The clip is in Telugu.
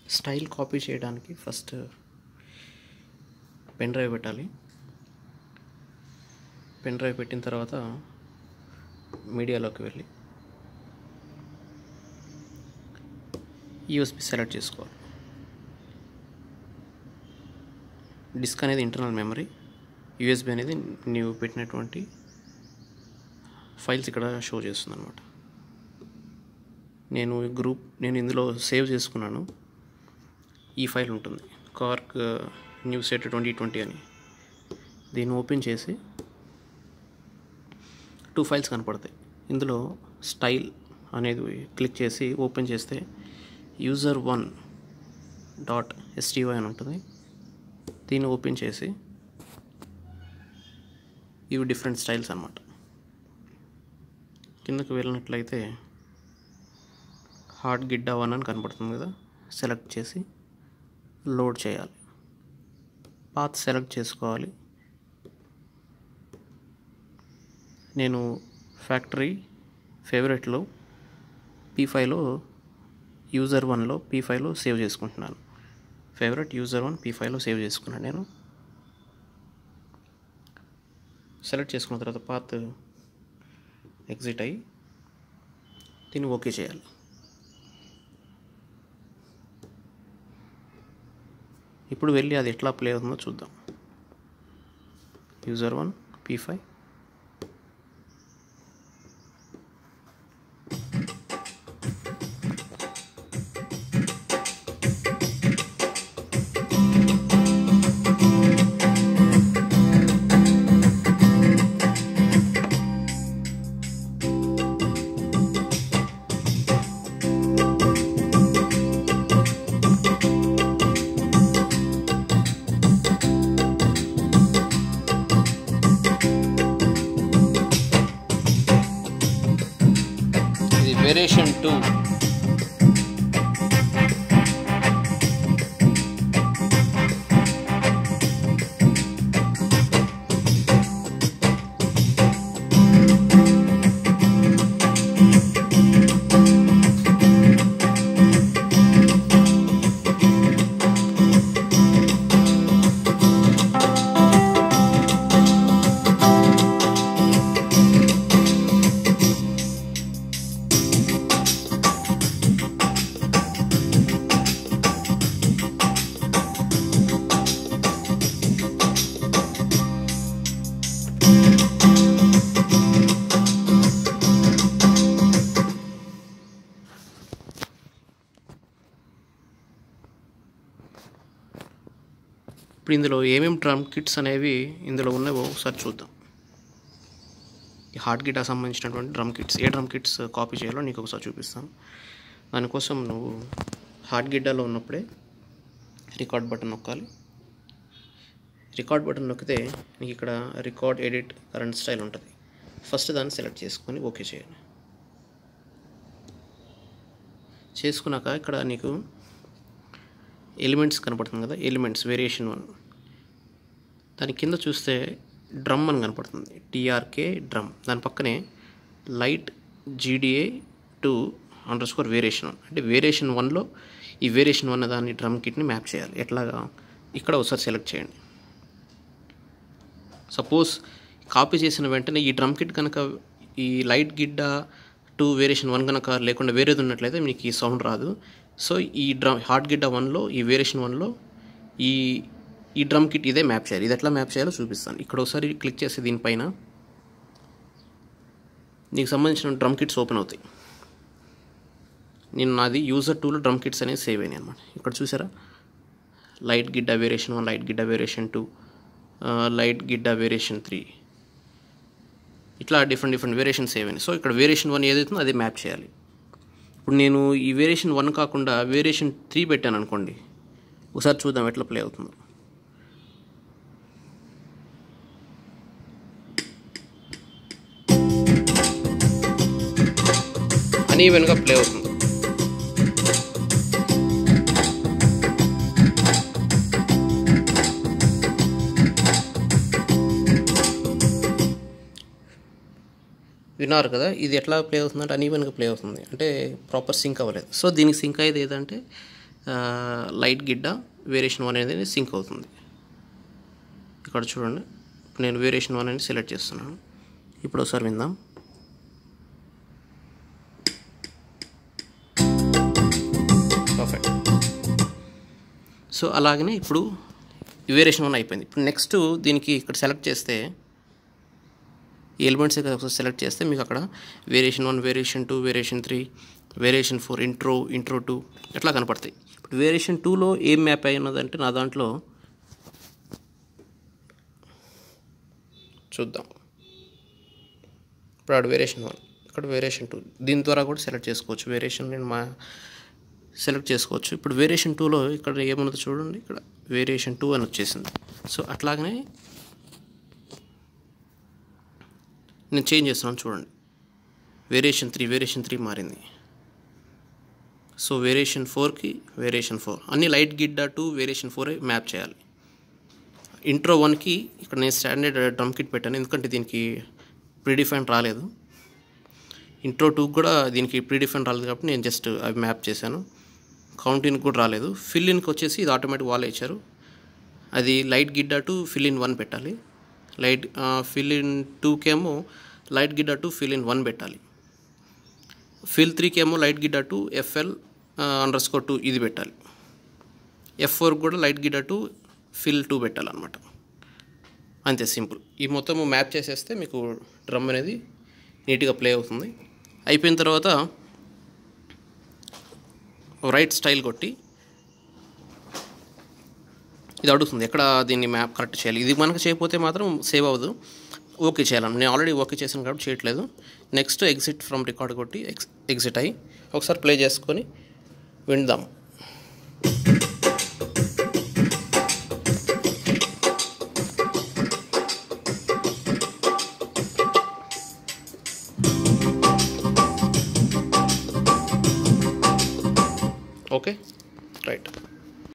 స్టైల్ కాపీ చేయడానికి ఫస్ట్ పెన్ డ్రైవ్ పెట్టాలి పెన్ డ్రైవ్ పెట్టిన తర్వాత మీడియాలోకి వెళ్ళి యూఎస్బి సెలెక్ట్ చేసుకోవాలి డిస్క్ అనేది ఇంటర్నల్ మెమరీ యూఎస్బి అనేది నీవు పెట్టినటువంటి ఫైల్స్ ఇక్కడ షో చేస్తుంది అనమాట నేను ఈ గ్రూప్ నేను ఇందులో సేవ్ చేసుకున్నాను ఈ ఫైల్ ఉంటుంది కార్క్ న్యూ సెట్ ట్వంటీ ట్వంటీ అని దీన్ని ఓపెన్ చేసి టూ ఫైల్స్ కనపడతాయి ఇందులో స్టైల్ అనేది క్లిక్ చేసి ఓపెన్ చేస్తే యూజర్ వన్ డాట్ ఎస్టీవై అని ఉంటుంది దీన్ని ఓపెన్ చేసి ఇవి డిఫరెంట్ స్టైల్స్ అనమాట కిందకి వెళ్ళినట్లయితే హార్డ్ గిడ్డ వన్ అని కనపడుతుంది కదా సెలెక్ట్ చేసి లోడ్ చేయాలి పాత్ సెలెక్ట్ చేసుకోవాలి నేను ఫ్యాక్టరీ ఫేవరెట్లో పీ ఫైవ్లో యూజర్ వన్లో పీ ఫైవ్లో సేవ్ చేసుకుంటున్నాను ఫేవరెట్ యూజర్ వన్ పీ ఫైవ్లో సేవ్ చేసుకున్నాను నేను సెలెక్ట్ చేసుకున్న తర్వాత పాత్ ఎగ్జిట్ అయ్యి దీన్ని ఓకే చేయాలి ఇప్పుడు వెళ్ళి అది ఎట్లా ప్లే అవుతుందో చూద్దాం యూజర్ వన్ పీ ఫైవ్ ఇది వేరియేషన్ టూ ఇప్పుడు ఇందులో ఏమేమి డ్రమ్ కిట్స్ అనేవి ఇందులో ఉన్నాయో ఒకసారి చూద్దాం ఈ హార్డ్ గిటార్ సంబంధించినటువంటి డ్రమ్ కిట్స్ ఏ డ్రమ్ కిట్స్ కాపీ చేయాలో నీకు ఒకసారి చూపిస్తాను దానికోసం నువ్వు హార్డ్ గిడ్డాలో ఉన్నప్పుడే రికార్డ్ బటన్ నొక్కాలి రికార్డ్ బటన్ నొక్కితే నీకు ఇక్కడ రికార్డ్ ఎడిట్ కరెంట్ స్టైల్ ఉంటుంది ఫస్ట్ దాన్ని సెలెక్ట్ చేసుకొని ఓకే చేయాలి చేసుకున్నాక ఇక్కడ నీకు ఎలిమెంట్స్ కనపడుతుంది కదా ఎలిమెంట్స్ వేరియేషన్ వన్ దాని కింద చూస్తే డ్రమ్ అని కనపడుతుంది టీఆర్కే డ్రమ్ దాని పక్కనే light GDA two underscore variation one అంటే వేరియేషన్ వన్లో ఈ వేరియేషన్ వన్ దాన్ని డ్రమ్ కిట్ని మ్యాప్ చేయాలి ఎట్లాగా ఇక్కడ ఒకసారి సెలెక్ట్ చేయండి సపోజ్ కాపీ చేసిన వెంటనే ఈ డ్రమ్ కిట్ కనుక ఈ light Giddha two variation one కనుక లేకుండా వేరేది ఉన్నట్లయితే మీకు ఈ సౌండ్ రాదు సో ఈ డ్రమ్ హార్ట్ గిడ్డ వన్లో ఈ వేరియేషన్ వన్లో ఈ ఈ డ్రమ్ కిట్ ఇదే మ్యాప్ చేయాలి ఇది ఎట్లా మ్యాప్ చేయాలో చూపిస్తాను ఇక్కడ ఒకసారి క్లిక్ చేసి దీనిపైన నీకు సంబంధించిన డ్రమ్ కిట్స్ ఓపెన్ అవుతాయి నేను నాది యూజర్ టూలో డ్రమ్ కిట్స్ అనేవి సేవ్ అయినాయి అనమాట ఇక్కడ చూసారా light Giddha variation one light Giddha variation two light Giddha variation three ఇట్లా డిఫరెంట్ డిఫరెంట్ వేరియేషన్ సేవ్ అయినాయి సో ఇక్కడ వేరియేషన్ వన్ ఏదైతుందో అదే మ్యాప్ చేయాలి ఇప్పుడు నేను ఈ వేరియేషన్ వన్ కాకుండా వేరియేషన్ త్రీ పెట్టాను అనుకోండి ఒకసారి చూద్దాం ఎట్లా ప్లే అవుతుందో అనీవెన్గా ప్లే అవుతుంది విన్నారు కదా ఇది ఎట్లా ప్లే అవుతుంది అంటే అనీవెన్గా ప్లే అవుతుంది అంటే ప్రాపర్ సింక్ అవ్వలేదు సో దీనికి సింక్ అయ్యేది ఏదంటే లైట్ గిడ్డ వేరియేషన్ వన్ అనేది సింక్ అవుతుంది ఇక్కడ చూడండి ఇప్పుడు నేను వేరియేషన్ వన్ అనేది సెలెక్ట్ చేస్తున్నాను ఇప్పుడు ఒకసారి విందాం పర్ఫెక్ట్ సో అలాగనే ఇప్పుడు వేరియేషన్ వన్ అయిపోయింది ఇప్పుడు నెక్స్ట్ దీనికి ఇక్కడ సెలెక్ట్ చేస్తే ఈ ఎలిమెంట్స్ సెలెక్ట్ చేస్తే మీకు అక్కడ variation one variation two variation three variation four intro intro two ఎట్లా కనపడతాయి ఇప్పుడు వేరియేషన్ టూలో ఏం మ్యాప్ అయి ఉన్నదంటే నా దాంట్లో చూద్దాం ఇప్పుడు ఆడ వేరియేషన్ వన్ ఇక్కడ వేరియేషన్ టూ దీని ద్వారా కూడా సెలెక్ట్ చేసుకోవచ్చు వేరియేషన్ నేను మా సెలెక్ట్ చేసుకోవచ్చు ఇప్పుడు వేరియేషన్ టూలో ఇక్కడ ఏమున్నదో చూడండి ఇక్కడ వేరియేషన్ టూ అని వచ్చేసింది సో అట్లాగనే నేను చేంజ్ చేస్తున్నాను చూడండి వేరియేషన్ త్రీ వేరియేషన్ త్రీ మారింది సో వేరియేషన్ ఫోర్కి వేరియేషన్ ఫోర్ అన్ని light Giddha two variation four map చేయాలి ఇంట్రో వన్కి ఇక్కడ నేను స్టాండర్డ్ డ్రమ్ కిట్ పెట్టాను ఎందుకంటే దీనికి ప్రీడిఫైన్ రాలేదు ఇంట్రో టూకి కూడా దీనికి ప్రీడిఫైన్ రాలేదు కాబట్టి నేను జస్ట్ అవి మ్యాప్ చేశాను కౌంటిన్కి కూడా రాలేదు ఫిల్ ఇన్కి వచ్చేసి ఇది ఆటోమేటిక్ వాళ్ళే ఇచ్చారు అది light Giddha two fill in one పెట్టాలి లైట్ ఫిల్ ఇన్ టూకేమో light Giddha two fill in one పెట్టాలి ఫిల్ త్రీకి ఏమో light Giddha two FL underscore two ఇది పెట్టాలి ఎఫ్ ఫోర్ కూడా light Giddha two fill two పెట్టాలన్నమాట అంతే సింపుల్ ఈ మొత్తం మ్యాప్ చేసేస్తే మీకు డ్రమ్ అనేది నీట్గా ప్లే అవుతుంది అయిపోయిన తర్వాత రైట్ స్టైల్ కొట్టి ఇది అడుగుతుంది ఎక్కడ దీన్ని మ్యాప్ కరెక్ట్ చేయాలి ఇది మనకు చేయకపోతే మాత్రం సేవ్ అవ్వదు ఓకే చేయాలని నేను ఆల్రెడీ ఓకే చేశాను కాబట్టి చేయట్లేదు నెక్స్ట్ ఎగ్జిట్ ఫ్రమ్ రికార్డ్ కొట్టి ఎక్స్ ఎగ్జిట్ అయ్యి ఒకసారి ప్లే చేసుకొని విందాం ఓకే రైట్